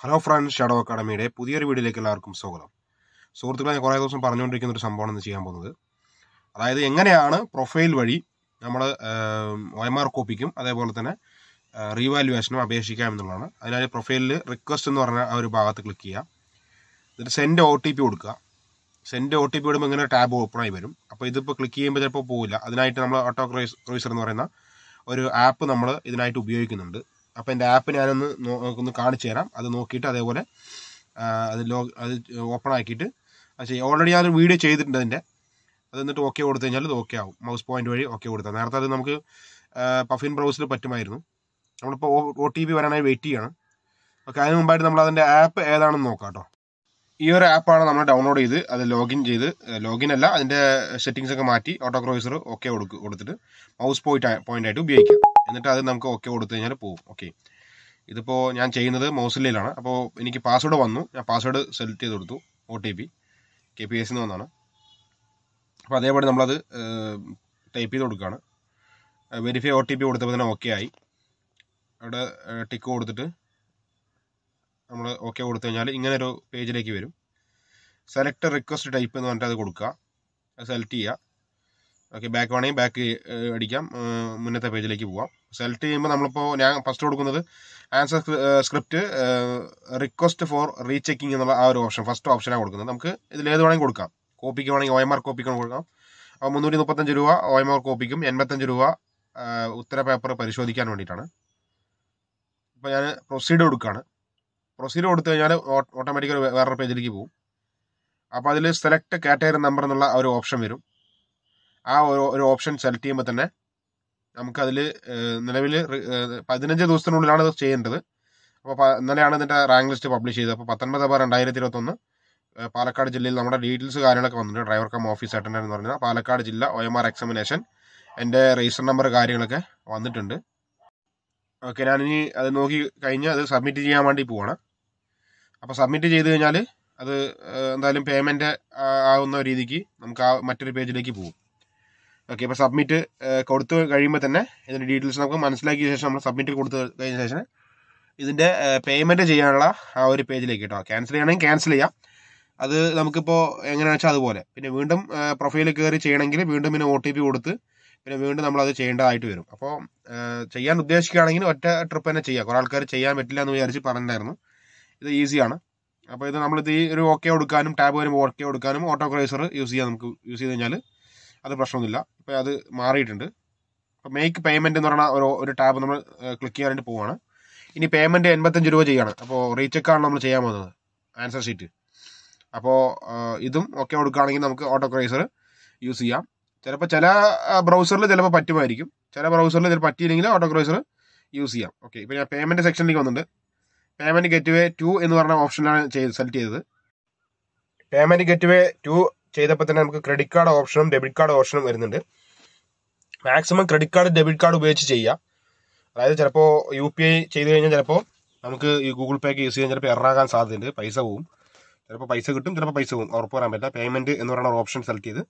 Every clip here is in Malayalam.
ഹലോ ഫ്രണ്ട്സ് ഷാഡോ അക്കാഡമിയുടെ പുതിയൊരു വീഡിയോയിലേക്ക് എല്ലാവർക്കും സ്വാഗതം സുഹൃത്തുക്കളെ ഞാൻ കുറേ ദിവസം പറഞ്ഞുകൊണ്ടിരിക്കുന്ന ഒരു സംഭവമാണ് ഇന്ന് ചെയ്യാൻ പോകുന്നത് അതായത് എങ്ങനെയാണ് പ്രൊഫൈൽ വഴി നമ്മൾ ഒ എം ആർ കോപ്പിക്കും അതേപോലെ തന്നെ റീവാലുവേഷനും അപേക്ഷിക്കാം എന്നുള്ളതാണ് അതിനായി പ്രൊഫൈലിൽ റിക്വസ്റ്റ് എന്ന് പറഞ്ഞ ആ ഒരു ഭാഗത്ത് ക്ലിക്ക് ചെയ്യുക എന്നിട്ട് സെൻഡ് ഒ ടി പി കൊടുക്കുക സെൻഡ് ഒ ടി പി വിടുമ്പോൾ ഇങ്ങനെ ടാബ് ഓപ്പൺ ആയി വരും അപ്പോൾ ഇതിപ്പോൾ ക്ലിക്ക് ചെയ്യുമ്പോൾ ചിലപ്പോൾ പോവില്ല അതിനായിട്ട് നമ്മൾ ഓട്ടോ ക്രോയ്സ് ക്രോയ്സർ എന്ന് പറയുന്ന ഒരു ആപ്പ് നമ്മൾ ഇതിനായിട്ട് ഉപയോഗിക്കുന്നുണ്ട് അപ്പോൾ എൻ്റെ ആപ്പ് ഞാനൊന്ന് നോ- ഒന്ന് കാണിച്ചു തരാം അത് നോക്കിയിട്ട് അതേപോലെ ആ, അത് ലോ അത് ഓപ്പൺ ആക്കിയിട്ട് അത് ചെയ്യാം ഓൾറെഡി ഞാനൊരു വീഡിയോ ചെയ്തിട്ടുണ്ട് അതിൻ്റെ അത് എന്നിട്ട് ഓക്കെ കൊടുത്തു കഴിഞ്ഞാൽ ഇത് ഓക്കെ ആവും മൗസ് പോയിന്റ് വഴി ഓക്കെ കൊടുത്താൽ നേരത്തെ അത് നമുക്ക് പഫിൻ ബ്രൗസിൽ പറ്റുമായിരുന്നു നമ്മളിപ്പോൾ ഒ ടി പി വരാനായി വെയിറ്റ് ചെയ്യണം ഓക്കെ അതിന് മുമ്പായിട്ട് നമ്മൾ അതിൻ്റെ ആപ്പ് ഏതാണെന്ന് നോക്കാം കേട്ടോ ഈ ഒരു ആപ്പാണ് നമ്മൾ ഡൗൺലോഡ് ചെയ്ത് അത് ലോഗിൻ ചെയ്ത് ലോഗിൻ അല്ല അതിൻ്റെ സെറ്റിങ്സ് ഒക്കെ മാറ്റി ഓട്ടോ ക്രോയ്സർ ഓക്കെ കൊടുക്ക് കൊടുത്തിട്ട് മൗസ് പോയിന്റ് പോയിന്റ് ആയിട്ട് ഉപയോഗിക്കാം എന്നിട്ട് അത് നമുക്ക് ഓക്കെ കൊടുത്തു കഴിഞ്ഞാൽ പോകും ഓക്കെ ഇതിപ്പോൾ ഞാൻ ചെയ്യുന്നത് മൗസിലയിലാണ് അപ്പോൾ എനിക്ക് പാസ്വേഡ് വന്നു ഞാൻ പാസ്വേഡ് സെലക്ട് ചെയ്ത് കൊടുത്തു O T P K P S വന്നാണ് അപ്പോൾ അതേപോലെ നമ്മളത് ടൈപ്പ് ചെയ്ത് കൊടുക്കുകയാണ് വെരിഫൈ ഒ ടി പി കൊടുത്തപ്പോൾ തന്നെ ഓക്കെ ആയി അവിടെ ടിക്ക് കൊടുത്തിട്ട് നമ്മൾ ഓക്കെ കൊടുത്തു കഴിഞ്ഞാൽ ഇങ്ങനെ ഒരു പേജിലേക്ക് വരും സെലക്ട് റിക്വസ്റ്റ് ടൈപ്പ് എന്ന് പറഞ്ഞിട്ട് അത് കൊടുക്കുക അത് സെലക്ട് ചെയ്യുക ഓക്കെ ബാക്ക് വേണമെങ്കിൽ ബാക്ക് അടിക്കാം ഏഹ് മുന്നത്തെ പേജിലേക്ക് പോവാം സെലക്ട് ചെയ്യുമ്പോൾ നമ്മളിപ്പോൾ ഞാൻ ഫസ്റ്റ് കൊടുക്കുന്നത് answer script request for rechecking എന്നുള്ള ആ ഒരു ഓപ്ഷൻ ഫസ്റ്റ് ഓപ്ഷനാണ് കൊടുക്കുന്നത് നമുക്ക് ഇതിൽ ഏത് വേണമെങ്കിൽ കൊടുക്കാം കോപ്പിക്ക് വേണമെങ്കിൽ ഒ എം ആർ കോപ്പിക്ക് കൊടുക്കാം അപ്പോൾ മുന്നൂറ്റി മുപ്പത്തഞ്ച് രൂപ ഒ എം ആർ കോപ്പിക്കും എൺപത്തഞ്ച് രൂപ ഏഹ് ഉത്തര പേപ്പർ പരിശോധിക്കാൻ വേണ്ടിയിട്ടാണ് ഇപ്പോൾ ഞാൻ പ്രൊസീഡ് കൊടുക്കുകയാണ് പ്രൊസീഡ് കൊടുത്തു കഴിഞ്ഞാൽ ഓട്ടോമാറ്റിക്കലി വേറൊരു പേജിലേക്ക് പോകും അപ്പോൾ അതിൽ സെലക്ട് കാറ്റഗറി നമ്പർ എന്നുള്ള ആ ഒരു ഓപ്ഷൻ വരും ആ ഒരു ഒരു ഓപ്ഷൻ സെലക്ട് ചെയ്യുമ്പോൾ തന്നെ നമുക്കതിൽ നിലവിൽ പതിനഞ്ച് ദിവസത്തിനുള്ളിലാണ് ഇത് ചെയ്യേണ്ടത് അപ്പോൾ പ- ഇന്നലെയാണ് ഇതിൻ്റെ റാങ്ക് ലിസ്റ്റ് പബ്ലിഷ് ചെയ്തത് അപ്പോൾ പത്തൊൻപത് ബാർ രണ്ടായിരത്തി ഇരുപത്തൊന്ന് ഏഹ് പാലക്കാട് ജില്ലയിൽ നമ്മുടെ ഡീറ്റെയിൽസ് കാര്യങ്ങളൊക്കെ വന്നിട്ടുണ്ട് ഡ്രൈവർ കം ഓഫീസ് അറ്റൻഡർ എന്ന് പറഞ്ഞാൽ പാലക്കാട് ജില്ല ഒ എം ആർ എക്സാമിനേഷൻ എൻ്റെ രജിസ്റ്റർ നമ്പർ കാര്യങ്ങളൊക്കെ വന്നിട്ടുണ്ട് ഓക്കെ ഞാനിനി അത് നോക്കി കഴിഞ്ഞ് അത് സബ്മിറ്റ് ചെയ്യാൻ വേണ്ടി പോവാണ് അപ്പോൾ സബ്മിറ്റ് ചെയ്ത് കഴിഞ്ഞാൽ അത് ഏഹ് എന്തായാലും പേയ്മെൻറ്റ് ആവുന്ന രീതിക്ക് നമുക്ക് ആ മറ്റൊരു പേജിലേക്ക് പോകും ഓക്കെ ഇപ്പോൾ സബ്മിറ്റ് കൊടുത്തു കഴിയുമ്പോൾ തന്നെ ഇതിൻ്റെ ഡീറ്റെയിൽസ് നമുക്ക് മനസ്സിലാക്കിയ ശേഷം നമ്മൾ സബ്മിറ്റ് കൊടുത്തു കഴിഞ്ഞ ശേഷം ഇതിൻ്റെ പേയ്മെൻറ്റ് ചെയ്യാനുള്ള ആ ഒരു പേജിലേക്ക് കേട്ടോ ക്യാൻസൽ ചെയ്യണമെങ്കിൽ ക്യാൻസൽ ചെയ്യാം അത് നമുക്കിപ്പോൾ എങ്ങനെയാണെന്ന് വെച്ചാൽ അതുപോലെ പിന്നെ വീണ്ടും പ്രൊഫൈലിൽ കയറി ചെയ്യണമെങ്കിൽ വീണ്ടും പിന്നെ ഒ ടി പി കൊടുത്ത് പിന്നെ വീണ്ടും നമ്മളത് ചെയ്യേണ്ടതായിട്ട് വരും അപ്പോൾ ചെയ്യാൻ ഉദ്ദേശിക്കുകയാണെങ്കിൽ ഒറ്റ ട്രിപ്പ് തന്നെ ചെയ്യാം കുറേ ആൾക്കാർ ചെയ്യാൻ പറ്റില്ല എന്ന് വിചാരിച്ച് പറഞ്ഞിട്ടുണ്ടായിരുന്നു ഇത് ഈസിയാണ് അപ്പോൾ ഇത് നമ്മളിത് ഈ ഒരു ഓക്കെ കൊടുക്കാനും ടാബ് വരുമ്പോൾ ഓക്കെ കൊടുക്കാനും ഓട്ടോ ക്രൈസർ യൂസ് ചെയ്യാം നമുക്ക് യൂസ് ചെയ്ത് കഴിഞ്ഞാൽ അത് പ്രശ്നമൊന്നുമില്ല ഇപ്പോൾ അത് മാറിയിട്ടുണ്ട് അപ്പോൾ മേക്ക് പേയ്മെൻറ്റ് എന്ന് പറഞ്ഞ ഒരു ഒരു ടാബ് നമ്മൾ ക്ലിക്ക് ചെയ്യാനായിട്ട് പോവാണ് ഇനി പേയ്മെൻറ്റ് എൺപത്തഞ്ച് രൂപ ചെയ്യണം അപ്പോൾ റീചെക്കാണ് നമ്മൾ ചെയ്യാൻ പോകുന്നത് ആൻസർ ഷീറ്റ് അപ്പോൾ ഇതും ഒക്കെ കൊടുക്കുകയാണെങ്കിൽ നമുക്ക് ഓട്ടോ ക്രൈസർ യൂസ് ചെയ്യാം ചിലപ്പോൾ ചില ബ്രൗസറിൽ ചിലപ്പോൾ പറ്റുമായിരിക്കും ചില ബ്രൗസറിൽ ചിലപ്പോൾ പറ്റിയില്ലെങ്കിൽ ഓട്ടോ ക്രൈസർ യൂസ് ചെയ്യാം ഓക്കെ ഇപ്പോൾ ഞാൻ പേയ്മെൻറ്റ് സെക്ഷനിലേക്ക് വന്നിട്ടുണ്ട് പേയ്മെൻറ്റ് ഗെറ്റ് വേ ടു എന്ന് പറഞ്ഞ ഓപ്ഷനിലാണ് ചെയ്ത് സെലക്ട് ചെയ്തത് പേയ്മെൻറ്റ് ഗെറ്റ് വേ ടു ചെയ്തപ്പോൾ തന്നെ നമുക്ക് ക്രെഡിറ്റ് കാർഡ് ഓപ്ഷനും ഡെബിറ്റ് കാർഡ് ഓപ്ഷനും വരുന്നുണ്ട് maximum credit card debit card ഉപയോഗിച്ച് ചെയ്യാം അതായത് ചിലപ്പോൾ യു പി ഐ ചെയ്ത് കഴിഞ്ഞാൽ ചിലപ്പോൾ നമുക്ക് ഈ ഗൂഗിൾ പേ ഒക്കെ യൂസ് ചെയ്യാൻ ചിലപ്പോൾ എററാകാൻ സാധ്യതയുണ്ട് പൈസ പോവും ചിലപ്പോൾ പൈസ കിട്ടും ചിലപ്പോൾ പൈസ പോകും ഉറപ്പ് പറയാൻ പറ്റില്ല പേയ്മെൻറ്റ് എന്ന് പറയുന്ന ഒരു ഓപ്ഷൻ സെലക്ട് ചെയ്ത്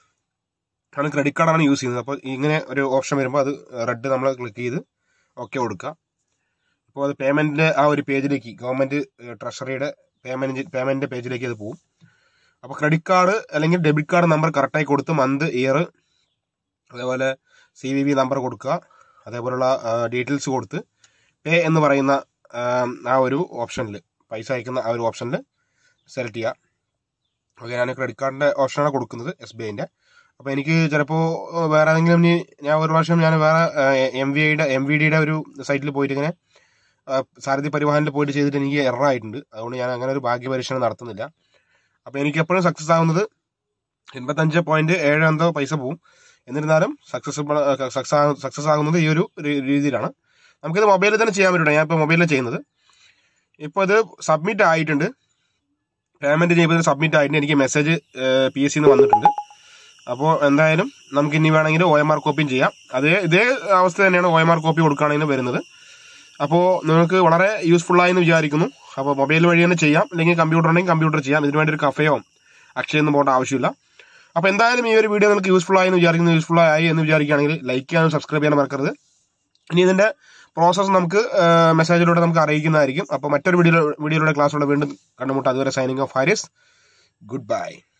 ആണ് ക്രെഡിറ്റ് കാർഡാണ് യൂസ് ചെയ്യുന്നത് അപ്പോൾ ഇങ്ങനെ ഒരു ഓപ്ഷൻ വരുമ്പോൾ അത് റെഡ് നമ്മൾ ക്ലിക്ക് ചെയ്ത് ഓക്കെ കൊടുക്കുക ഇപ്പോൾ അത് പേയ്മെൻറ്റിൻ്റെ ആ ഒരു പേജിലേക്ക് ഗവൺമെൻറ് ട്രഷറിയുടെ പേയ്മെൻറ്റ് പേയ്മെൻറ്റ് പേജിലേക്ക് അത് പോകും അപ്പോൾ ക്രെഡിറ്റ് കാർഡ് അല്ലെങ്കിൽ ഡെബിറ്റ് കാർഡ് നമ്പർ കറക്റ്റായി കൊടുത്ത് മന്ത് ഇയർ അതേപോലെ സി വി വി നമ്പർ കൊടുക്കുക അതേപോലുള്ള ഡീറ്റെയിൽസ് കൊടുത്ത് പേ എന്ന് പറയുന്ന ആ, ആ ഒരു ഓപ്ഷനിൽ പൈസ അയക്കുന്ന ആ ഒരു ഓപ്ഷനിൽ സെലക്ട് ചെയ്യുക ഓക്കെ ഞാൻ ക്രെഡിറ്റ് കാർഡിൻ്റെ ഓപ്ഷനാണ് കൊടുക്കുന്നത് എസ് ബി ഐൻ്റെ അപ്പോൾ എനിക്ക് ചിലപ്പോൾ വേറെ ഏതെങ്കിലും ഇനി ഞാൻ ഒരു പ്രാവശ്യം ഞാൻ വേറെ എം വി ഐയുടെ എം വി ഡിയുടെ ഒരു സൈറ്റിൽ പോയിട്ട് ഇങ്ങനെ ആ, സാരഥി പരിവാഹനിൽ പോയിട്ട് ചെയ്തിട്ട് എനിക്ക് എറർ ആയിട്ടുണ്ട് അതുകൊണ്ട് ഞാൻ അങ്ങനെ ഒരു ഭാഗ്യ പരീക്ഷണം നടത്തുന്നില്ല അപ്പോൾ എനിക്ക് എപ്പോഴും സക്സസ് ആവുന്നത് എൺപത്തഞ്ച് പോയിന്റ് ഏഴ് എന്തോ പൈസ പോവും എന്നിരുന്നാലും സക്സസ് സക്സസ് സക്സസ് ആകുന്നത് ഈ ഒരു രീ- രീതിയിലാണ് നമുക്കിത് മൊബൈലിൽ തന്നെ ചെയ്യാൻ പറ്റും ഞാൻ ഇപ്പോൾ മൊബൈലിൽ ചെയ്യുന്നത് ഇപ്പോൾ ഇത് സബ്മിറ്റ് ആയിട്ടുണ്ട് പേയ്മെന്റ് ചെയ്യുമ്പോൾ സബ്മിറ്റ് ആയിട്ടുണ്ട് എനിക്ക് മെസ്സേജ് പി എസ് സിന്ന് വന്നിട്ടുണ്ട് അപ്പോൾ എന്തായാലും നമുക്ക് ഇനി വേണമെങ്കിൽ ഒ എം ആർ കോപ്പിയും ചെയ്യാം അതേ ഇതേ അവസ്ഥ തന്നെയാണ് ഒ എം ആർ കോപ്പി കൊടുക്കുകയാണെങ്കിൽ വരുന്നത് അപ്പോൾ നിങ്ങൾക്ക് വളരെ യൂസ്ഫുൾ ആയെന്ന് വിചാരിക്കുന്നു അപ്പോൾ മൊബൈൽ വഴി തന്നെ ചെയ്യാം അല്ലെങ്കിൽ കമ്പ്യൂട്ടർ ഉണ്ടെങ്കിൽ കമ്പ്യൂട്ടർ ചെയ്യാം ഇതിനു വേണ്ടി ഒരു കഫയോ അക്ഷയൊന്നും പോകേണ്ട ആവശ്യമില്ല അപ്പോൾ എന്തായാലും ഈ ഒരു വീഡിയോ നിങ്ങൾക്ക് യൂസ്ഫുൾ ആയി എന്ന് വിചാരിക്കുന്നു യൂസ്ഫുൾ ആയി എന്ന് വിചാരിക്കുകയാണെങ്കിൽ ലൈക്ക് ചെയ്യാനും സബ്സ്ക്രൈബ് ചെയ്യാനും മറക്കരുത് ഇനി ഇതിന്റെ പ്രോസസ്സ് നമുക്ക് മെസ്സേജിലൂടെ നമുക്ക് അറിയിക്കുന്നതായിരിക്കും അപ്പോൾ മറ്റൊരു വീഡിയോ വീഡിയോയിലൂടെ ക്ലാസ്സിലൂടെ വീണ്ടും കണ്ടുമുട്ടാം അതുവരെ signing off Haris good bye